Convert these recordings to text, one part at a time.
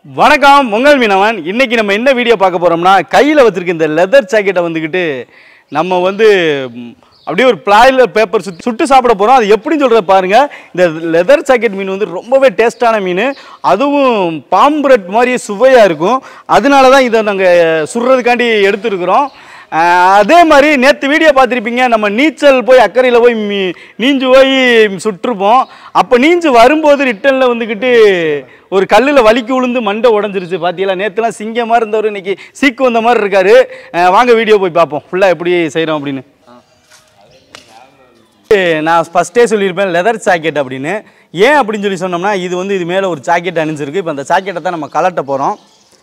வணக்கம் உங்கள் மீனவன் இன்னைக்கு நம்ம என்ன வீடியோ பார்க்க போறோம்னா கையில் வச்சிருக்க இந்த லெதர் ஜாக்கெட்டை வந்துக்கிட்டு நம்ம வந்து ம், அப்படியே ஒரு பிளாயில் பேப்பர் சுற்றி சுட்டு சாப்பிட போகிறோம் அது எப்படின்னு சொல்கிறத பாருங்க இந்த லெதர் ஜாக்கெட் மீன் வந்து ரொம்பவே டேஸ்டான மீன் அதுவும் பாம்புரட் மாதிரியே சுவையாக இருக்கும் அதனால தான் இதை நாங்கள் சுடுறதுக்காண்டி எடுத்துருக்குறோம் ஆஹ் அதே மாதிரி நேற்று வீடியோ பார்த்துருப்பீங்க நம்ம நீச்சல் போய் அக்கறையில் போய் மீ நீஞ்சு போய் சுட்டிருப்போம் அப்போ நீஞ்சு வரும்போது ரிட்டனில் வந்துக்கிட்டு ஒரு கல்லில் வலிக்கு விழுந்து மண்டை உடஞ்சிருச்சு பார்த்தீங்களா நேற்றுலாம் சிங்க மாதிரி இருந்தவர் இன்னைக்கு சீக்கு வந்த மாதிரி இருக்காரு ஆஹ் வாங்க வீடியோ போய் பார்ப்போம் ஃபுல்லாக எப்படி செய்கிறோம் அப்படின்னு நான் ஃபஸ்ட்டே சொல்லியிருப்பேன் லெதர் ஜாக்கெட் அப்படின்னு ஏன் அப்படின்னு சொல்லி சொன்னோம்னா இது வந்து இது மேலே ஒரு ஜாக்கெட் அணிஞ்சிருக்கு இப்போ அந்த ஜாக்கெட்டை தான் நம்ம கலட்ட போகிறோம்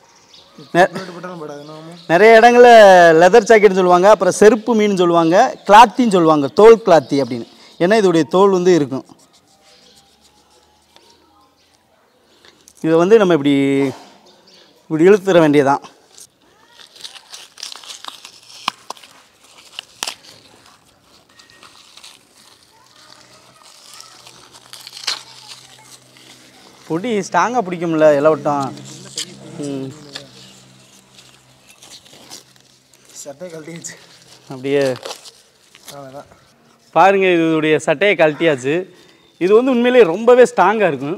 நிறைய இடங்களில் லெதர் ஜாக்கெட்னு சொல்லுவாங்க அப்புறம் செருப்பு மீன் சொல்லுவாங்க கிளாத்தின்னு சொல்லுவாங்க தோல் கிளாத்தி அப்படின்னு ஏன்னா இதோடைய தோல் வந்து இருக்கும் இதை வந்து நம்ம இப்படி இப்படி இழுத்துற வேண்டியதான் பொடி ஸ்ட்ராங்காக பிடிக்கும்ல இலவட்டம் ம் சட்டை கழட்டிச்சு அப்படியே அவ்வளோதான் பாருங்க இதோடைய சட்டையை கழட்டியாச்சு இது வந்து உண்மையிலேயே ரொம்பவே ஸ்ட்ராங்காக இருக்கும்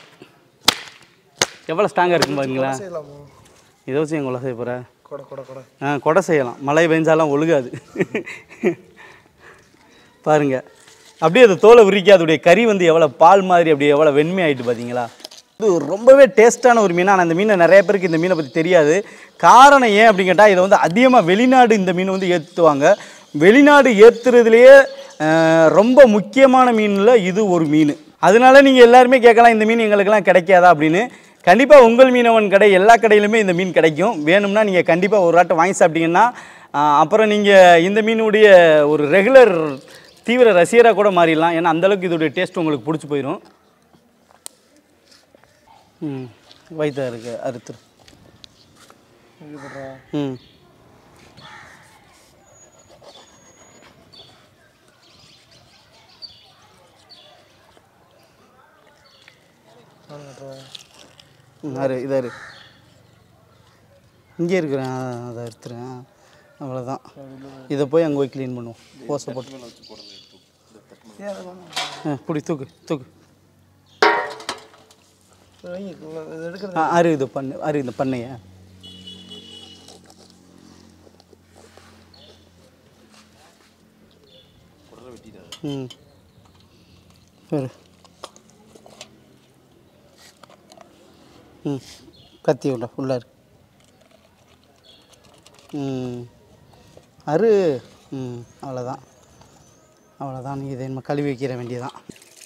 எவ்வளோ ஸ்ட்ராங்காக இருக்கும் பாருங்களா செய்யலாமோ இதை வச்சு எங்கள் கொலை செய்ய போகிற கொடை கொடை கொடை ஆ கொடை செய்யலாம் மழை பெஞ்சாலாம் ஒழுகாது பாருங்க அப்படியே அந்த தோலை உரிக்க அதோடைய கறி வந்து எவ்வளோ பால் மாதிரி அப்படியே எவ்வளோ வெண்மையாயிட்டு பார்த்தீங்களா இது ரொம்பவே டேஸ்ட்டான ஒரு மீன் ஆனால் அந்த மீனை நிறைய பேருக்கு இந்த மீனை பற்றி தெரியாது காரணம் ஏன் அப்படின்னு கேட்டால் இதை வந்து அதிகமாக வெளிநாடு இந்த மீன் வந்து ஏற்றுவாங்க வெளிநாடு ஏற்றுறதுலேயே ரொம்ப முக்கியமான மீனில் இது ஒரு மீன் அதனால நீங்கள் எல்லாருமே கேட்கலாம் இந்த மீன் எங்களுக்கெல்லாம் கிடைக்காதா அப்படின்னு கண்டிப்பாக உங்கள் மீனவன் கடை எல்லா கடையிலுமே இந்த மீன் கிடைக்கும் வேணும்னா நீங்கள் கண்டிப்பாக ஒரு ஆட்டை வாங்கி சாப்பிட்டீங்கன்னா ஆஹ், அப்புறம் நீங்கள் இந்த மீனுடைய ஒரு ரெகுலர் தீவிர ரசிகராக கூட மாறிடலாம் ஏன்னா அந்தளவுக்கு இதோடைய டேஸ்ட் உங்களுக்கு பிடிச்சி போயிடும் ம் வயிற்றா இருக்கு அறுத்துரு இது பண்ணுறா ம் நான் கட்டுறா ம், அரு இதாரு இங்கே இருக்கிறேன் அதை எடுத்துறேன் அவ்வளோதான் இதை போய் அங்கே போய் க்ளீன் பண்ணுவோம் ஓசை போட்டு ஆ பிடி தூக்கு தூக்கு இது எடுக்கிறது ஆ அரு இது பண்ணு அரு இந்த பண்ணைய ம் சரி ம் கத்தி உள்ள ஃபுல்லாக இருக்கு ம் அரு ம் அவ்வளோதான் அவ்வளோதான் நீ இதை நம்ம கழுவி வைக்கிற வேண்டியதான்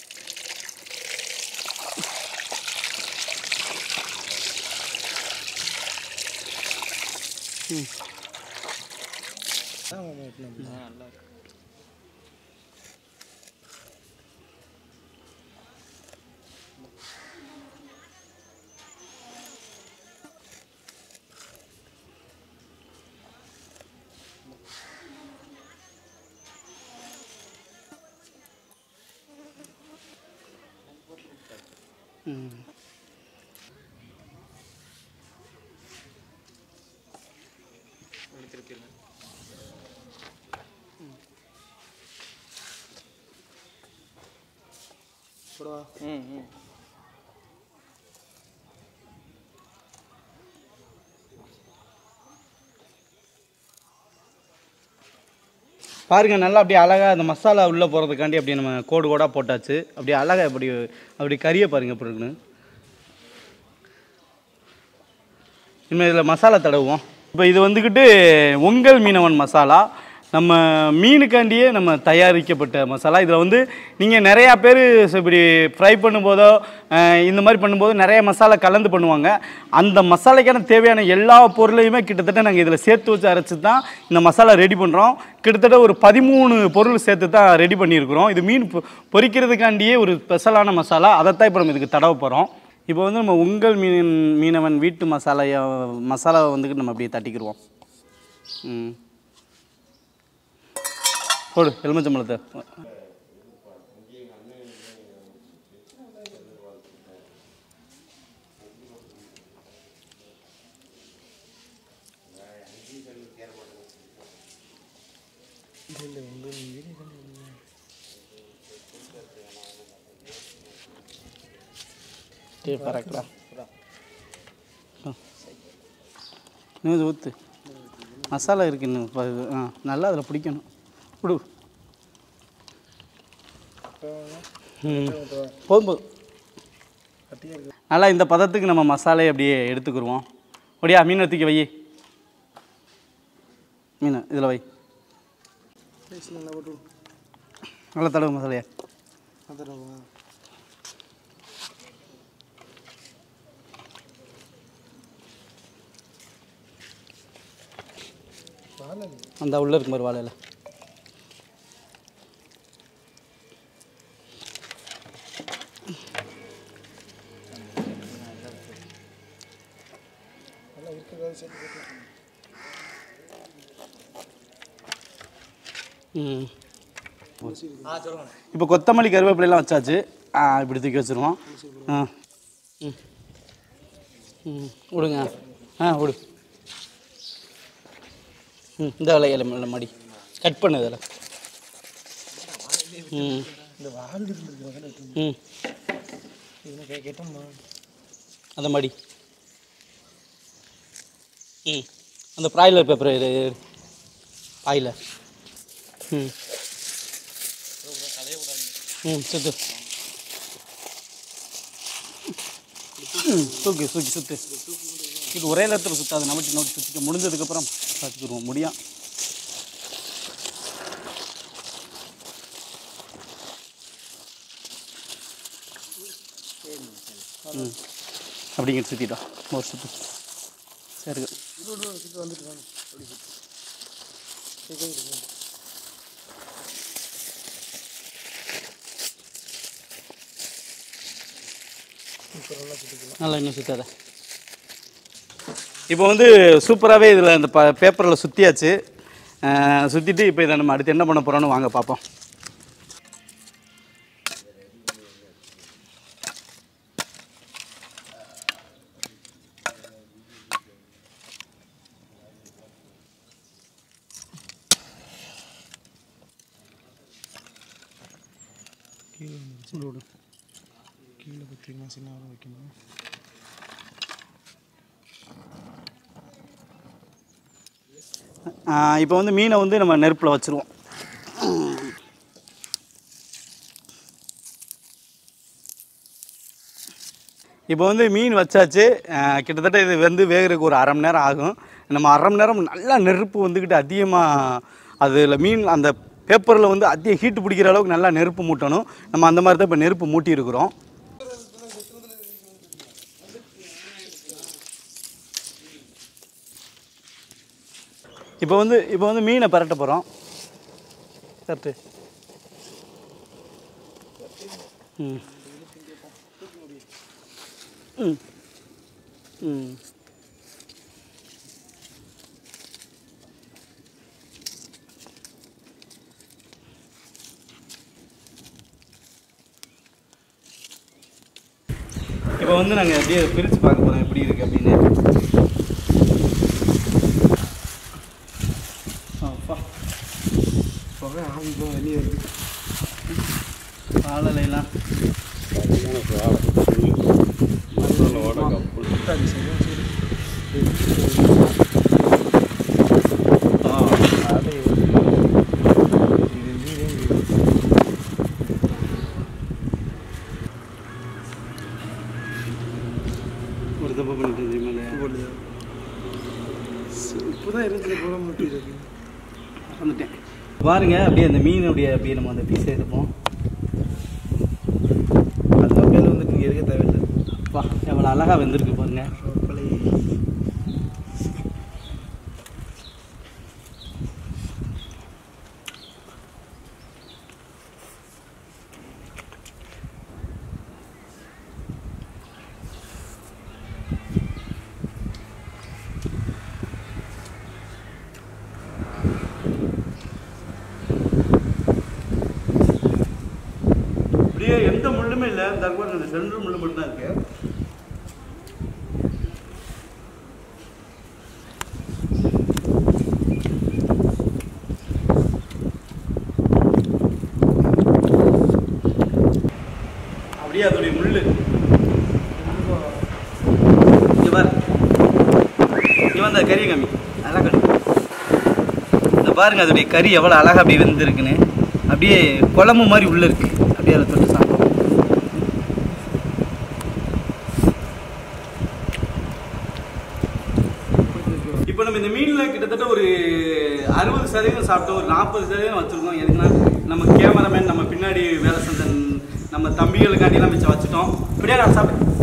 போடவா பாருங்க நல்லா அப்படியே அழகாக அந்த மசாலா உள்ளே போகிறதுக்காண்டி அப்படியே நம்ம கோடு கோடாக போட்டாச்சு அப்படியே அழகாக அப்படி அப்படி கறியை பாருங்க எப்படி இருக்குன்னு இனிமேல் இதில் மசாலா தடவுவோம் இப்போ இது வந்துக்கிட்டு உங்கள் மீனவன் மசாலா நம்ம மீனுக்காண்டியே நம்ம தயாரிக்கப்பட்ட மசாலா இதில் வந்து நீங்கள் நிறையா பேர் இப்படி ஃப்ரை பண்ணும்போதோ அஹ், இந்த மாதிரி பண்ணும்போது நிறைய மசாலா கலந்து பண்ணுவாங்க அந்த மசாலைக்கான தேவையான எல்லா பொருளையுமே கிட்டத்தட்ட நாங்கள் இதில் சேர்த்து வச்சு அரைச்சி தான் இந்த மசாலா ரெடி பண்ணுறோம் கிட்டத்தட்ட ஒரு பதிமூணு பொருள் சேர்த்து தான் ரெடி பண்ணியிருக்கிறோம் இது மீன் பொ- பொரிக்கிறதுக்காண்டியே ஒரு ஸ்பெஷலான மசாலா அதைத்தான் இப்போ நம்ம இதுக்கு தடவை போகிறோம் இப்போ வந்து நம்ம உங்கள் மீன் மீனவன் வீட்டு மசாலைய மசாலாவை வந்துட்டு நம்ம அப்படியே தட்டிக்கிடுவோம் ம் போடு எலுமிச்சம்பழத்தை இல்லை உங்கள் வீடியோ தானே டே பறக்கடா இன்னும் இது ஊற்று மசாலா இருக்கு இன்னும் இப்போ இது, ஆ நல்லா அதில் பிடிக்கணும் விடு ம் போதும் போதும் கட்டியாக இருக்கு நல்லா இந்த பதத்துக்கு நம்ம மசாலையை அப்படியே எடுத்துக்கிருவோம் ஒடியா மீனை தூக்கி வை மீன் இதில் வை பேசி நல்லா போட்டு நல்லா தடவு மசாலையா வந்துடுறோம் வாழை அந்த உள்ளே இருக்கும் பாரு வாழையில் நல்லா இருக்கிறதா சேர்த்து போட்டு ம் ஆ சொல்லுங்க இப்போ கொத்தமல்லி கருவேப்பிலையெல்லாம் வச்சாச்சு ஆ இப்படி தூக்கி வச்சுருவோம் ஆ ம் ம் விடுங்க ஆ விடு ம் இந்த வேலை இல்லை மடி கட் பண்ணு இதில் ம் இந்த வால் இருந்துருக்கு ம் இது கேட்டோம்மா அந்த மடி ம் அந்த ப்ராய்லர் பேப்பர் இது ஆயில் ம் ம் சுத்து ம் தூக்கு தூக்கி சுத்து இது ஒரே நேரத்தில் சுத்தாது நமக்கு நோட்டி சுற்றிக்க முடிஞ்சதுக்கப்புறம் பார்த்துக்குருவோம் முடியும் ம் அப்படிங்கிட்டு சுற்றிட்டோம் ஒரு சுத்து சரி சுற்றி வந்துட்டு வாங்க அப்படி சுற்றி சரி சரி இப்போ நல்லா சுற்றிக்கலாம் நல்லா இன்னும் சுத்தாத இப்போ வந்து சூப்பராகவே இதில் இந்த ப பேப்பரில் சுற்றியாச்சு சுற்றிட்டு இப்போ இதை நம்ம அடுத்து என்ன பண்ண போகிறோம்னு வாங்க பார்ப்போம் கீழே சுடு கீழே பார்த்தீங்கன்னா சின்ன வைக்கணும் இப்போ வந்து மீனை வந்து நம்ம நெருப்பில் வச்சுருவோம் இப்போ வந்து மீன் வச்சாச்சு அஹ் கிட்டத்தட்ட இது வந்து வேகிறதுக்கு ஒரு அரை மணி நேரம் ஆகும் நம்ம அரை மணி நேரம் நல்லா நெருப்பு வந்துக்கிட்டு அதிகமாக அதில் மீன் அந்த பேப்பரில் வந்து அதிக ஹீட்டு பிடிக்கிற அளவுக்கு நல்லா நெருப்பு மூட்டணும் நம்ம அந்த மாதிரி தான் இப்போ நெருப்பு மூட்டி இருக்கிறோம் இப்போ வந்து இப்போ வந்து மீனை பரட்ட போகிறோம் கரெக்டு ம் ம் ம் இப்போ வந்து நாங்கள் அப்படியே பிரித்து பார்க்க போகிறோம் எப்படி இருக்குது அப்படின்னு அப்பா புகை ஆவி இப்போ வெளியே வருது வாழலைலாம் அது சரியா சரி ஆ அது இது வீடு ஒரு தப்பு பண்ணிட்டு தெரியுமா போடுது இப்போ தான் இருந்துச்சு போட மாட்டேங்குது வந்துட்டேன் பாருங்க அப்படியே அந்த மீனுடைய அப்படியே நம்ம அந்த பீஸை எடுப்போம் அது அப்படியே வந்துட்டு இங்கே இருக்க தேவையில்லை அப்பா எவ்வளோ அழகாக வெந்திருக்கு பாருங்க பழைய அப்படியே எந்த முள்ளுமே இல்லை தர்பார் இந்த சென்று முள்ளு மட்டும் தான் இருக்கு அப்படியே அதோடைய முள்ளு இங்க பாரு இங்க வந்த கறி கம்மி அழகா இந்த பாருங்க அதோடைய கறி எவ்வளோ அழகா அப்படியே வெந்திருக்குன்னு அப்படியே குழம்பு மாதிரி உள்ள இருக்கு அப்படியே அதை தொட்டு சாப்பிடும் இப்போ நம்ம இந்த மீனில் கிட்டத்தட்ட ஒரு அறுபது சதவீதம் சாப்பிட்டோம் ஒரு நாற்பது சதவீதம் வச்சுருக்கோம் எதுக்குன்னா நம்ம கேமராமேன் நம்ம பின்னாடி வேலை செஞ்ச நம்ம தம்பிகளுக்காண்டி நம்ம மிச்சம் வச்சுட்டோம் இப்படியே நான் சாப்பிட்டு